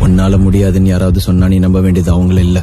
உன்னால முடியாதுன்னு யாராவது சொன்னா நீ நம்ப வேண்டியது அவங்கள இல்ல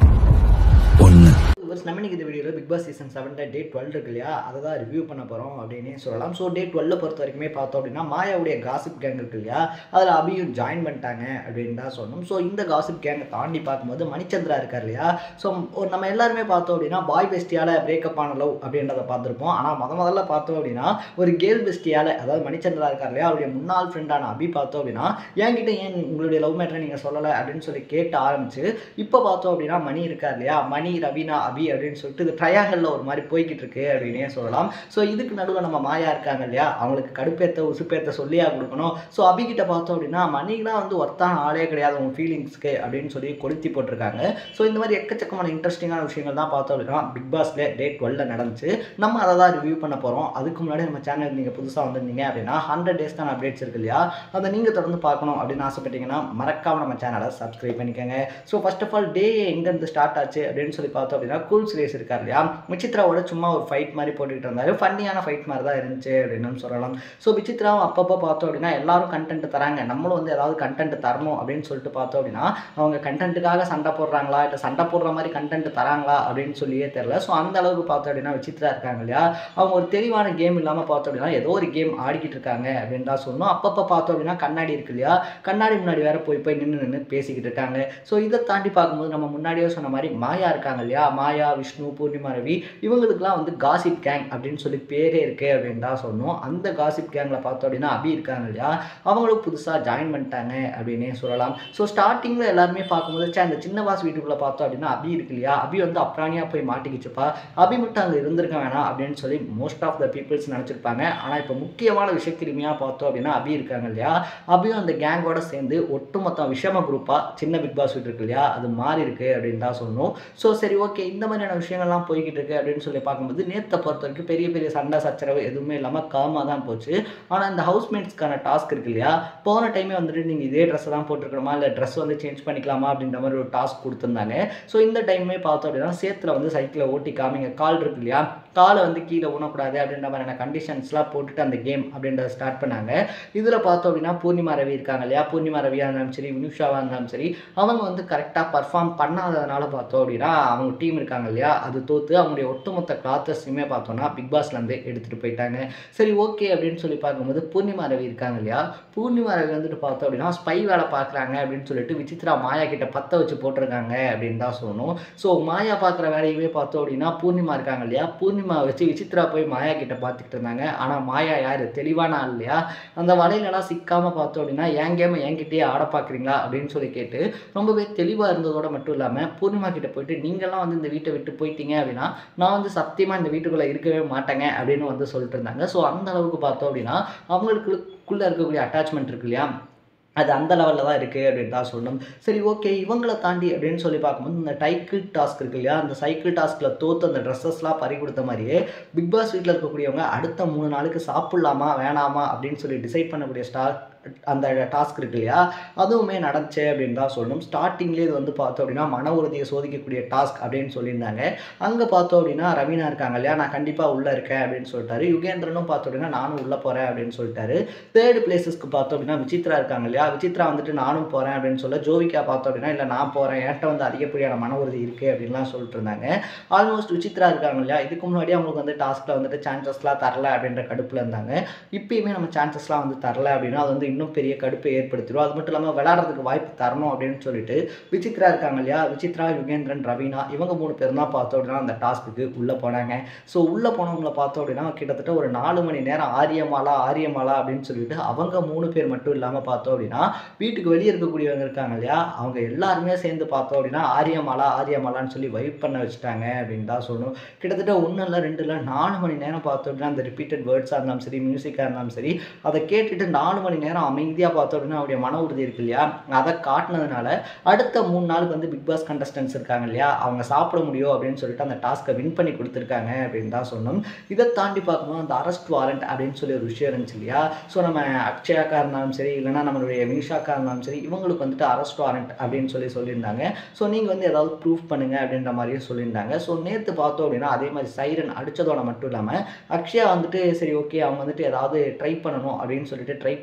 ஒண்ணு வியூவர்ஸ் நம்ம இன்னைக்கு இந்த வீடியோவில் பிக் பாஸ் சீசன் செவனில் டே டுவெல் இருக்கு இல்லையா அதை தான் ரிவ்யூ பண்ண போகிறோம் அப்படின்னே சொல்லலாம் ஸோ டே டுவெல்ல பொறுத்த வரைக்குமே பார்த்தோம் அப்படின்னா மாயாவுடைய காசிப் கேங் இருக்கு இல்லையா அதில் அபியும் ஜாயின் பண்ணிட்டாங்க அப்படின்னு தான் சொல்லணும் ஸோ இந்த காசிப் கேங்கை தாண்டி பார்க்கும்போது மணிச்சந்திரா இருக்கார் இல்லையா ஸோ ஒரு நம்ம எல்லாருமே பார்த்தோம் அப்படின்னா பாய் பெஸ்டியால் பிரேக்கப் ஆன லவ் அப்படின்றத பார்த்துருப்போம் ஆனால் முத முதல்ல பார்த்தோம் அப்படின்னா ஒரு கேர்ள் பெஸ்டியால் அதாவது மணிச்சந்திரா இருக்கார் இல்லையா அவருடைய முன்னாள் ஃப்ரெண்டான அபி பார்த்தோம் அப்படின்னா என்கிட்ட ஏன் உங்களுடைய லவ் மேட்டரை நீங்கள் சொல்லலை அப்படின்னு சொல்லி கேட்டு ஆரம்பிச்சு இப்போ பார்த்தோம் அப்படின்னா மணி இருக்கார் இல்லையா மணி ரவீனா அபி அப்படின்னு சொல்லிட்டு இது ட்ரையாங்கலில் ஒரு மாதிரி போய்கிட்டு இருக்கு அப்படின்னே சொல்லலாம் ஸோ இதுக்கு நடுவில் நம்ம மாயா இருக்காங்க இல்லையா அவங்களுக்கு கடுப்பேத்த உசுப்பேத்த சொல்லியா கொடுக்கணும் ஸோ அபிகிட்ட பார்த்தோம் அப்படின்னா மணிலாம் வந்து ஒர்த்தான ஆளே கிடையாது உங்க ஃபீலிங்ஸ்க்கு அப்படின்னு சொல்லி கொளுத்தி போட்டிருக்காங்க ஸோ இந்த மாதிரி எக்கச்சக்கமான இன்ட்ரெஸ்டிங்கான விஷயங்கள் தான் பார்த்தோம் அப்படின்னா பிக் பாஸ்ல டே டுவெல்ல நடந்துச்சு நம்ம அதை தான் ரிவ்யூ பண்ண போகிறோம் அதுக்கு முன்னாடி நம்ம சேனல் நீங்கள் புதுசாக வந்திருந்தீங்க அப்படின்னா ஹண்ட்ரட் டேஸ் தான் அப்டேட்ஸ் இருக்கு இல்லையா அதை நீங்கள் தொடர்ந்து பார்க்கணும் அப்படின்னு ஆசைப்பட்டீங்கன்னா மறக்காம நம்ம சேனலை சப்ஸ்கிரைப் பண்ணிக்கோங்க so first of all day எங்கேருந்து ஸ்டார்ட் ஆச்சு அப்படின்னு சொல்லி பார்த்தோம் அப்படின்னா கூல் சுரேஷ் இருக்கார் இல்லையா விசித்ராவோட சும்மா ஒரு ஃபைட் மாதிரி போட்டுக்கிட்டு இருந்தாரு ஃபன்னியான ஃபைட் மாதிரி தான் இருந்துச்சு அப்படின்னு சொல்லலாம் ஸோ விசித்ராவும் அப்பப்போ பார்த்தோம் அப்படின்னா எல்லாரும் கண்டென்ட் தராங்க நம்மளும் வந்து ஏதாவது கண்டென்ட் தரணும் அப்படின்னு சொல்லிட்டு பார்த்தோம் அப்படின்னா அவங்க கண்டென்ட்டுக்காக சண்டை போடுறாங்களா இல்லை சண்டை போடுற மாதிரி கண்டென்ட் தராங்களா அப்படின்னு சொல்லியே தெரில ஸோ அந்த அளவுக்கு பார்த்தோம் அப்படின்னா விசித்ரா இருக்காங்க இல்லையா அவங்க ஒரு தெளிவான கேம் இல்லாமல் பார்த்தோம் அப்படின்னா ஏதோ ஒரு கேம் ஆடிக்கிட்டு இருக்காங்க அப்படின்னு தான் சொல்லணும் அப்பப்போ பார்த்தோம் அப்படின்னா கண்ணாடி இருக்கு இல்லையா கண்ணாடி முன்னாடி வேற போய் போய் நின்று நின்று பேசிக்கிட்டு இருக்காங்க ஸோ இதை தாண்டி பார்க்கும்போது நம்ம முன்னாடியே சொன்ன மாதிரி மாயா இருக்காங்க இல்லையா மாயா விஷ்ணு பூர்ணிமா ரவி இவங்களுக்குலாம் வந்து காசிப் கேங் அப்படின்னு சொல்லி பேரே இருக்கு அப்படின்னு தான் சொன்னோம் அந்த காசிப் கேங்கில் பார்த்தோம் அப்படின்னா அபி இருக்காங்க இல்லையா அவங்களும் புதுசாக ஜாயின் பண்ணிட்டாங்க அப்படின்னே சொல்லலாம் ஸோ ஸ்டார்டிங்கில் எல்லாருமே பார்க்கும்போது சே அந்த சின்ன வாஸ் வீட்டுக்குள்ளே பார்த்தோம் அப்படின்னா அபி இருக்கு இல்லையா அபி வந்து அப்ராணியாக போய் மாட்டிக்கிச்சுப்பா அபி மட்டும் அங்கே இருந்திருக்க வேணாம் அப்படின்னு சொல்லி மோஸ்ட் ஆஃப் த பீப்புள்ஸ் நினச்சிருப்பாங்க ஆனால் இப்போ முக்கியமான விஷயக்கிருமியாக பார்த்தோம் அப்படின்னா அபி இருக்காங்க இல்லையா அபியும் அந்த கேங்கோட சேர்ந்து ஒட்டுமொத்த விஷம குரூப்பாக சின்ன பிக் பாஸ் வீட்டு இருக்கு இல்லையா அது மாறி இருக்கு அப்படின்னு தான் சொல்லணும் ஸோ சரி ஓகே இந்த மாதிரியான விஷயங்கள்லாம் போய்கிட்டு இருக்கு அப்படின்னு சொல்லி பார்க்கும்போது நேற்றை பொறுத்த வரைக்கும் பெரிய பெரிய சண்டை சச்சரவு எதுவுமே இல்லாமல் காமாக தான் போச்சு ஆனால் இந்த ஹவுஸ்மேட்ஸ்க்கான டாஸ்க் இருக்கு இல்லையா போன டைமே வந்துட்டு நீங்கள் இதே ட்ரெஸ்ஸை தான் போட்டுருக்கணுமா இல்லை ட்ரெஸ் வந்து சேஞ்ச் பண்ணிக்கலாமா அப்படின்ற மாதிரி ஒரு டாஸ்க் கொடுத்துருந்தாங்க ஸோ இந்த டைமே பார்த்தோம் அப்படின்னா சேத்துல வந்து சைக்கிளை ஓட்டி காமிங்க கால் இருக்கு இல்லையா காலை வந்து கீழே ஊனக்கூடாது அப்படின்ற மாதிரியான கண்டிஷன்ஸ்லாம் போட்டுட்டு அந்த கேம் அப்படின்றத ஸ்டார்ட் பண்ணாங்க இதில் பார்த்தோம் அப்படின்னா பூர்ணிமா ரவி இருக்காங்க இல்லையா பூர்ணிமா ரவியாக இருந்தாலும் சரி வினுஷாவாக இருந்தாலும் சரி அவங்க வந்து கரெக்டாக பர்ஃபார்ம் பண்ணாததுனால பார்த்தோம் அப்படின்னா அவங்க டீம் இருக்காங்க இல்லையா அது தோத்து அவங்களுடைய ஒட்டுமொத்த கிளாத்தஸையுமே பார்த்தோம்னா பிக் பாஸ்லேருந்து எடுத்துகிட்டு போயிட்டாங்க சரி ஓகே அப்படின்னு சொல்லி பார்க்கும்போது பூர்ணிமா ரவி இருக்காங்க இல்லையா பூர்ணிமா ரவி வந்துட்டு பார்த்தோம் அப்படின்னா ஸ்பை வேலை பார்க்குறாங்க அப்படின்னு சொல்லிட்டு விசித்ரா மாயா கிட்ட பற்ற வச்சு போட்டிருக்காங்க அப்படின்னு தான் சொல்லணும் ஸோ மாயா பார்க்குற வேலையவே பார்த்தோம் அப்படின்னா பூர்ணிமா இருக்காங்க இல்லையா பூர்ணிமா வச்சு விசித்ரா போய் மாயா கிட்ட பார்த்துக்கிட்டு இருந்தாங்க ஆனால் மாயா யார் தெளிவான ஆள் இல்லையா அந்த வலையிலலாம் சிக்காமல் பார்த்தோம் அப்படின்னா என் கேமை என்கிட்டயே ஆட பார்க்குறீங்களா அப்படின்னு சொல்லி கேட்டு ரொம்பவே தெளிவாக இருந்ததோட மட்டும் இல்லாமல் பூர்ணிமா கிட்ட போயிட்டு நீங்கள்லாம் வந்து இந்த வீட்டை விட்டு போயிட்டீங்க அப்படின்னா நான் வந்து சத்தியமாக இந்த வீட்டுக்குள்ளே இருக்கவே மாட்டேங்க அப்படின்னு வந்து சொல்லிட்டு இருந்தாங்க ஸோ அந்த அளவுக்கு பார்த்தோம் அப்படின்னா அவங்களுக்குள்ளே இருக்கக்கூடிய அட்டாச்மெண்ட் இருக்கு இல்லையா அது அந்த லெவலில் தான் இருக்குது அப்படின்னு தான் சொல்லணும் சரி ஓகே இவங்களை தாண்டி அப்படின்னு சொல்லி பார்க்கும்போது இந்த சைக்கிள் டாஸ்க் இருக்கு இல்லையா அந்த சைக்கிள் டாஸ்கில் தோத்து அந்த ட்ரெஸ்ஸஸ்லாம் பறி கொடுத்த மாதிரியே பிக் பாஸ் வீட்டில் இருக்கக்கூடியவங்க அடுத்த மூணு நாளுக்கு சாப்பிட்லாமா வேணாமா அப்படின்னு சொல்லி டிசைட் பண்ணக்கூடிய ஸ்டார் அந்த டாஸ்க் இருக்கு இல்லையா அதுவுமே நடந்துச்சு அப்படின்னு தான் சொல்லணும் ஸ்டார்டிங்லேயே இது வந்து பார்த்தோம் அப்படின்னா மன உறுதியை சோதிக்கக்கூடிய டாஸ்க் அப்படின்னு சொல்லியிருந்தாங்க அங்கே பார்த்தோம் அப்படின்னா ரவீனா இருக்காங்க இல்லையா நான் கண்டிப்பாக உள்ளே இருக்கேன் அப்படின்னு சொல்லிட்டாரு யுகேந்திரனும் பார்த்தோம் அப்படின்னா நானும் உள்ளே போகிறேன் அப்படின்னு சொல்லிட்டாரு தேர்ட் பிளேசஸ்க்கு பார்த்தோம் அப்படின்னா விசித்ரா இருக்காங்க இல்லையா விசித்ரா வந்துட்டு நானும் போகிறேன் அப்படின்னு சொல்ல ஜோவிகா பார்த்தோம் அப்படின்னா இல்லை நான் போகிறேன் என்கிட்ட வந்து அதிகப்படியான மன உறுதி இருக்குது அப்படின்லாம் சொல்லிட்டு இருந்தாங்க ஆல்மோஸ்ட் விசித்ரா இருக்காங்க இல்லையா இதுக்கு முன்னாடி அவங்களுக்கு வந்து டாஸ்கில் வந்துட்டு சான்சஸ்லாம் தரல அப்படின்ற கடுப்பில் இருந்தாங்க இப்பயுமே நம்ம சான்சஸ்லாம் வந்து தரல அப்படின்னா அது வந்து இன்னும் பெரிய கடுப்பை ஏற்படுத்திடும் அது மட்டும் இல்லாமல் விளையாடுறதுக்கு வாய்ப்பு தரணும் அப்படின்னு சொல்லிட்டு விசித்ரா இருக்காங்க இல்லையா விசித்ரா யுகேந்திரன் ரவீனா இவங்க மூணு பேர் தான் பார்த்தோம் அப்படின்னா அந்த டாஸ்க்கு உள்ளே போனாங்க ஸோ உள்ளே போனவங்கள பார்த்தோம் அப்படின்னா கிட்டத்தட்ட ஒரு நாலு மணி நேரம் ஆரியமாலா ஆரியமாலா அப்படின்னு சொல்லிட்டு அவங்க மூணு பேர் மட்டும் இல்லாமல் பார்த்தோம் அப்படின்னா வீட்டுக்கு வெளியே இருக்கக்கூடியவங்க இருக்காங்க இல்லையா அவங்க எல்லாருமே சேர்ந்து பார்த்தோம் அப்படின்னா ஆரியமாலா ஆரியமாலான்னு சொல்லி வைப் பண்ண வச்சுட்டாங்க அப்படின்னு தான் சொல்லணும் கிட்டத்தட்ட ஒன்றும் இல்லை ரெண்டு இல்லை நாலு மணி நேரம் பார்த்தோம் அப்படின்னா அந்த ரிப்பீட்டட் வேர்ட்ஸாக இருந்தாலும் சரி மியூசிக்காக இருந்தாலும் சரி அதை கேட்டுட்டு நாலு மணி நேரம் அமைதியாக பார்த்தோம் அப்படின்னா அவருடைய மன உறுதி இருக்கு இல்லையா அதை காட்டினதுனால அடுத்த மூணு நாளுக்கு வந்து பிக் பாஸ் கண்டஸ்டன்ஸ் இருக்காங்க இல்லையா அவங்க சாப்பிட முடியும் அப்படின்னு சொல்லிட்டு அந்த டாஸ்க்கை வின் பண்ணி கொடுத்துருக்காங்க அப்படின்னு தான் சொன்னோம் இதை தாண்டி பார்க்கும்போது அந்த அரெஸ்ட் வாரண்ட் அப்படின்னு சொல்லி ஒரு விஷயம் இருந்துச்சு இல்லையா ஸோ நம்ம அக்ஷயாக்கா இருந்தாலும் சரி இல்லைன்னா நம்மளுடைய மினிஷாக்கா இருந்தாலும் சரி இவங்களுக்கு வந்துட்டு அரெஸ்ட் வாரண்ட் அப்படின்னு சொல்லி சொல்லியிருந்தாங்க ஸோ நீங்கள் வந்து ஏதாவது ப்ரூஃப் பண்ணுங்க அப்படின்ற மாதிரியும் சொல்லியிருந்தாங்க ஸோ நேற்று பார்த்தோம் அப்படின்னா அதே மாதிரி சைரன் அடித்ததோட மட்டும் இல்லாமல் அக்ஷயா வந்துட்டு சரி ஓகே அவங்க வந்துட்டு ஏதாவது ட்ரை பண்ணணும் அப்படின்னு சொல்லிட்டு ட்ரை பண்ணிக்கிட்டு இருக்க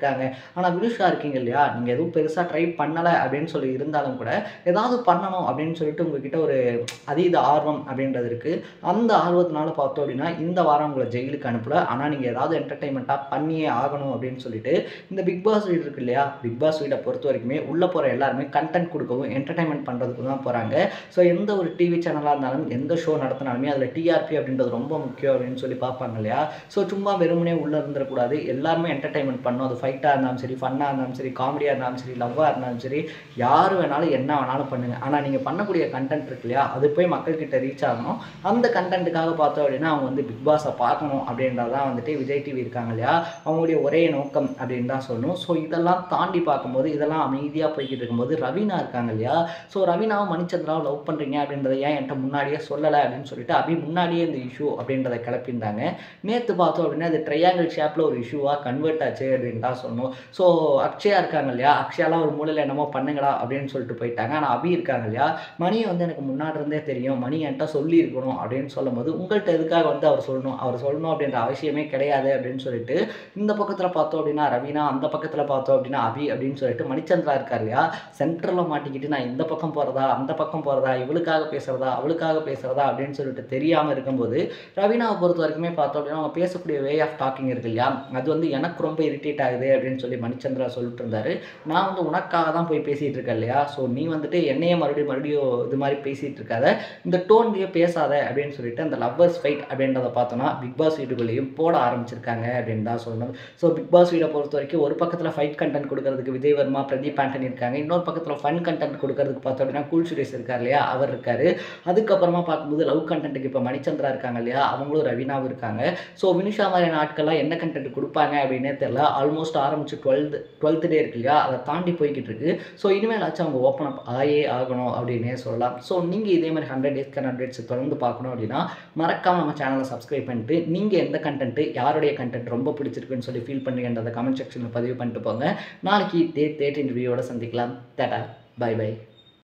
இருக்காங்க ஆனால் வினுஷா இருக்கீங்க இல்லையா நீங்கள் எதுவும் பெருசாக ட்ரை பண்ணலை அப்படின்னு சொல்லி இருந்தாலும் கூட ஏதாவது பண்ணணும் அப்படின்னு சொல்லிட்டு உங்ககிட்ட ஒரு அதீத ஆர்வம் அப்படின்றது இருக்குது அந்த ஆர்வத்தினால பார்த்தோம் அப்படின்னா இந்த வாரம் உங்களை ஜெயிலுக்கு அனுப்பல ஆனால் நீங்கள் ஏதாவது என்டர்டைன்மெண்ட்டாக பண்ணியே ஆகணும் அப்படின்னு சொல்லிட்டு இந்த பிக் பாஸ் வீடு இருக்கு இல்லையா பிக் பாஸ் வீடை பொறுத்த வரைக்குமே உள்ளே போகிற எல்லாருமே கண்டென்ட் கொடுக்கவும் என்டர்டைன்மெண்ட் பண்ணுறதுக்கு தான் போகிறாங்க ஸோ எந்த ஒரு டிவி சேனலாக இருந்தாலும் எந்த ஷோ நடத்தினாலுமே அதில் டிஆர்பி அப்படின்றது ரொம்ப முக்கியம் அப்படின்னு சொல்லி பார்ப்பாங்க இல்லையா ஸோ சும்மா வெறுமனே உள்ளே இருந்துடக்கூடாது எல்லாருமே என்டர்டைன்மெண்ட் பண்ணும் அது ஃபைட்டாக இருந்தாலும் சரி ஃபன்னாக இருந்தாலும் சரி காமெடியாக இருந்தாலும் சரி லவ்வாக இருந்தாலும் சரி யார் வேணாலும் என்ன வேணாலும் பண்ணுங்கள் ஆனால் நீங்கள் பண்ணக்கூடிய கண்டென்ட் இருக்கு இல்லையா அது போய் மக்கள்கிட்ட ரீச் ஆகணும் அந்த கண்டென்ட்டுக்காக பார்த்தோம் அப்படின்னா அவங்க வந்து பிக் பாஸை பார்க்கணும் அப்படின்றது தான் வந்துட்டு விஜய் டிவி இருக்காங்க இல்லையா அவங்களுடைய ஒரே நோக்கம் அப்படின்னு தான் சொல்லணும் ஸோ இதெல்லாம் தாண்டி பார்க்கும்போது இதெல்லாம் அமைதியாக போய்கிட்டு இருக்கும்போது ரவீனா இருக்காங்க இல்லையா ஸோ ரவீனாவும் மணிச்சந்திராவும் லவ் பண்ணுறீங்க அப்படின்றத ஏன் என்கிட்ட முன்னாடியே சொல்லலை அப்படின்னு சொல்லிட்டு அபி முன்னாடியே இந்த இஷ்யூ அப்படின்றத கிளப்பியிருந்தாங்க நேற்று பார்த்தோம் அப்படின்னா அது ட்ரையாங்கிள் ஷேப்பில் ஒரு இஷ்யூவாக கன்வெர்ட் ஆச்சு அப்படின்னு தான் சொல்லணும் ஸோ அக்ஷயா இருக்காங்க இல்லையா அக்ஷயாலாம் ஒரு மூலையில் என்னமோ பண்ணுங்கடா அப்படின்னு சொல்லிட்டு போயிட்டாங்க ஆனால் அபி இருக்காங்க இல்லையா மணியை வந்து எனக்கு முன்னாடி இருந்தே தெரியும் மணி என்கிட்ட சொல்லி இருக்கணும் அப்படின்னு சொல்லும்போது உங்கள்கிட்ட எதுக்காக வந்து அவர் சொல்லணும் அவர் சொல்லணும் அப்படின்ற அவசியமே கிடையாது அப்படின்னு சொல்லிட்டு இந்த பக்கத்தில் பார்த்தோம் அப்படின்னா ரவீனா அந்த பக்கத்தில் பார்த்தோம் அப்படின்னா அபி அப்படின்னு சொல்லிட்டு மணிச்சந்திரா இருக்கார் இல்லையா சென்டரில் மாட்டிக்கிட்டு நான் இந்த பக்கம் போகிறதா அந்த பக்கம் போகிறதா இவளுக்காக பேசுகிறதா அவளுக்காக பேசுகிறதா அப்படின்னு சொல்லிட்டு தெரியாமல் இருக்கும்போது ரவீனாவை பொறுத்த வரைக்குமே பார்த்தோம் அப்படின்னா அவங்க பேசக்கூடிய வே ஆஃப் டாக்கிங் இருக்கு இல்லையா அது வந்து எனக்கு ரொம்ப இரிட்டேட் ஆகுது அப்படின்னு சொல்லி மணிச்சந்திரா சொல்லிட்டு இருந்தாரு நான் வந்து உனக்காக தான் போய் பேசிகிட்டு இருக்கேன் இல்லையா ஸோ நீ வந்துட்டு என்னையே மறுபடியும் மறுபடியும் இது மாதிரி பேசிகிட்டு இருக்காத இந்த டோன்லேயே பேசாத அப்படின்னு சொல்லிட்டு அந்த லவ்வர்ஸ் ஃபைட் அப்படின்றத பார்த்தோன்னா பிக் பாஸ் வீட்டுக்குள்ளேயும் போட ஆரம்பிச்சிருக்காங்க அப்படின்னு தான் சொல்லணும் ஸோ பிக் பாஸ் வீடை பொறுத்த வரைக்கும் ஒரு பக்கத்தில் ஃபைட் கண்டென்ட் கொடுக்கறதுக்கு விஜய் வர்மா பிரதீப் ஆண்டனி இருக்காங்க இன்னொரு பக்கத்தில் ஃபன் கண்டென்ட் கொடுக்கறதுக்கு பார்த்தோம் அப்படின்னா கூல் சுரேஷ் இருக்கார் இல்லையா அவர் இருக்காரு அதுக்கப்புறமா பார்க்கும்போது லவ் கண்டென்ட்டுக்கு இப்போ மணிச்சந்திரா இருக்காங்க இல்லையா அவங்களும் ரவீனாவும் இருக்காங்க ஸோ வினிஷா மாதிரியான ஆட்கள்லாம் என்ன கண்டென்ட் கொடுப்பாங்க அப்படின்னே தெரியல ஆல்மோஸ்ட் ஆரம்பிச்சு டுவெல்த் டுவெல்த் டே இருக்கு இல்லையா அதை தாண்டி போய்கிட்டு இருக்கு ஸோ இனிமேலாச்சும் அவங்க ஓப்பன் அப் ஆயே ஆகணும் அப்படின்னே சொல்லலாம் ஸோ நீங்கள் இதே மாதிரி ஹண்ட்ரட் டேஸ்க்கான அப்டேட்ஸ் தொடர்ந்து பார்க்கணும் அப்படின்னா மறக்காம நம்ம சேனலை சப்ஸ்கிரைப் பண்ணிட்டு நீங்கள் எந்த கண்டென்ட் யாருடைய கண்டென்ட் ரொம்ப பிடிச்சிருக்குன்னு சொல்லி ஃபீல் பண்ணுங்கன்றதை கமெண்ட் செக்ஷனில் பதிவு பண்ணிட்டு போங்க நாளைக்கு டே தேட் இன்டர்வியூவோட சந்திக்கலாம் டேட்டா பை பை